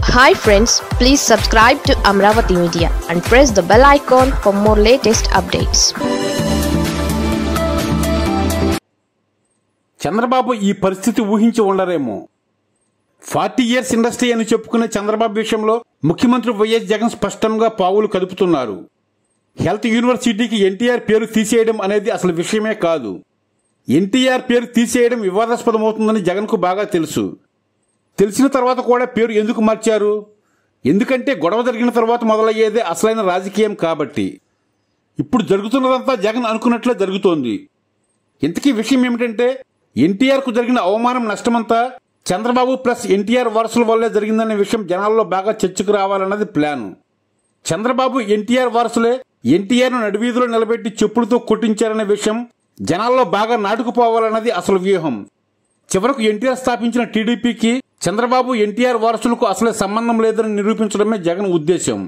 hi friends please subscribe to Amaravati media and press the bell icon for more latest updates Chandrababu ఈ పరిస్థితి ఊహించి ఉండరేమో forty years industry అని చెప్పుకునే చంద్రబాబు విషయంలో ముఖ్యమంత్రి వైఎస్ జగన్ స్పష్టంగా పావులు కదుపుతున్నారు హెల్త్ యూనివర్సిటీకి ఎన్టీఆర్ పేరు తీసేయడం అనేది అసలు విషయమే కాదు ఎన్టీఆర్ పేరు తీసేయడం వివాదాస్పదమవుతుందని జగన్కు బాగా తెలుసు తెలిసిన తర్వాత కూడా పేరు ఎందుకు మార్చారు ఎందుకంటే గొడవ జరిగిన తర్వాత మొదలయ్యేదే అసలైన రాజకీయం కాబట్టి ఇప్పుడు జరుగుతున్నదంతా జగన్ అనుకున్నట్లే జరుగుతోంది ఇంతకీ విషయం ఏమిటంటే ఎన్టీఆర్ కు జరిగిన అవమానం నష్టమంతా చంద్రబాబు ప్లస్ ఎన్టీఆర్ వారసుల వల్లే జరిగిందనే విషయం జనాల్లో బాగా చర్చకు రావాలన్నది ప్లాన్ చంద్రబాబు ఎన్టీఆర్ వారసులే ఎన్టీఆర్ ను నడివీధిలో నిలబెట్టి చెప్పులతో కొట్టించారనే విషయం జనాల్లో బాగా నాటుకుపోవాలన్నది అసలు వ్యూహం చివరకు ఎన్టీఆర్ స్థాపించిన టీడీపీకి చంద్రబాబు ఎన్టీఆర్ వారసులకు అసలే సంబంధం లేదని నిరూపించడమే జగన్ ఉద్దేశం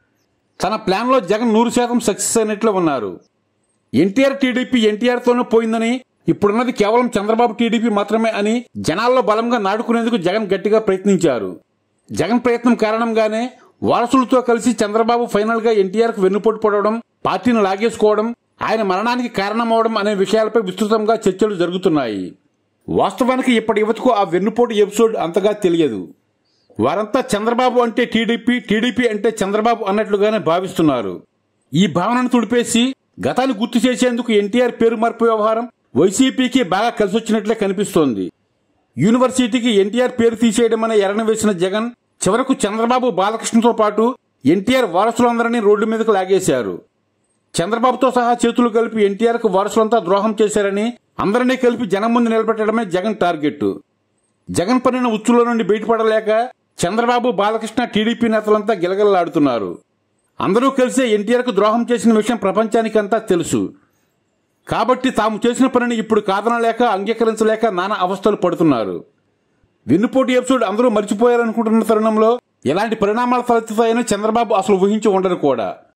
తన ప్లాన్లో జగన్ నూరు శాతం సక్సెస్ అయినట్లు ఉన్నారు ఎన్టీఆర్ టీడీపీ ఎన్టీఆర్ తోనే పోయిందని ఇప్పుడున్నది కేవలం చంద్రబాబు టీడీపీ మాత్రమే అని జనాల్లో బలంగా నాటుకునేందుకు జగన్ గట్టిగా ప్రయత్నించారు జగన్ ప్రయత్నం కారణంగానే వారసులతో కలిసి చంద్రబాబు ఫైనల్ గా ఎన్టీఆర్ కు వెన్నుపోటు పడవడం పార్టీని లాగేసుకోవడం ఆయన మరణానికి కారణమవడం అనే విషయాలపై విస్తృతంగా చర్చలు జరుగుతున్నాయి వాస్తవానికి ఇప్పటి యువతకు ఆ వెన్నుపోటు ఎపిసోడ్ అంతగా తెలియదు వారంతా చంద్రబాబు అంటే టీడీపీ టీడీపీ అంటే చంద్రబాబు అన్నట్లుగానే భావిస్తున్నారు ఈ భావనను తుడిపేసి గతాన్ని గుర్తు చేసేందుకు ఎన్టీఆర్ పేరు మార్పు వ్యవహారం వైసీపీకి బాగా కలిసొచ్చినట్లే కనిపిస్తోంది యూనివర్సిటీకి ఎన్టీఆర్ పేరు తీసేయడం అనే ఎరణ వేసిన జగన్ చివరకు చంద్రబాబు బాలకృష్ణతో పాటు ఎన్టీఆర్ వారసులందరినీ రోడ్డు మీదకు లాగేశారు చంద్రబాబుతో సహా చేతులు కలిపి ఎన్టీఆర్ కు వారసులంతా ద్రోహం చేశారని అందరినీ కలిపి జనం ముందు నిలబెట్టడమే జగన్ టార్గెట్ జగన్ పనిన ఉచ్చులో నుండి బయటపడలేక చంద్రబాబు బాలకృష్ణ టీడీపీ నేతలంతా గిలగిలలాడుతున్నారు అందరూ కలిసే ఎన్టీఆర్ కు ద్రోహం చేసిన విషయం ప్రపంచానికంతా తెలుసు కాబట్టి తాము చేసిన పనిని ఇప్పుడు కాదనలేక అంగీకరించలేక నానా అవస్థలు పడుతున్నారు వెన్నుపోటు ఎపిసోడ్ అందరూ మర్చిపోయారనుకుంటున్న తరుణంలో ఎలాంటి పరిణామాలు తలెత్తుతాయని చంద్రబాబు అసలు ఊహించి ఉండరు కూడా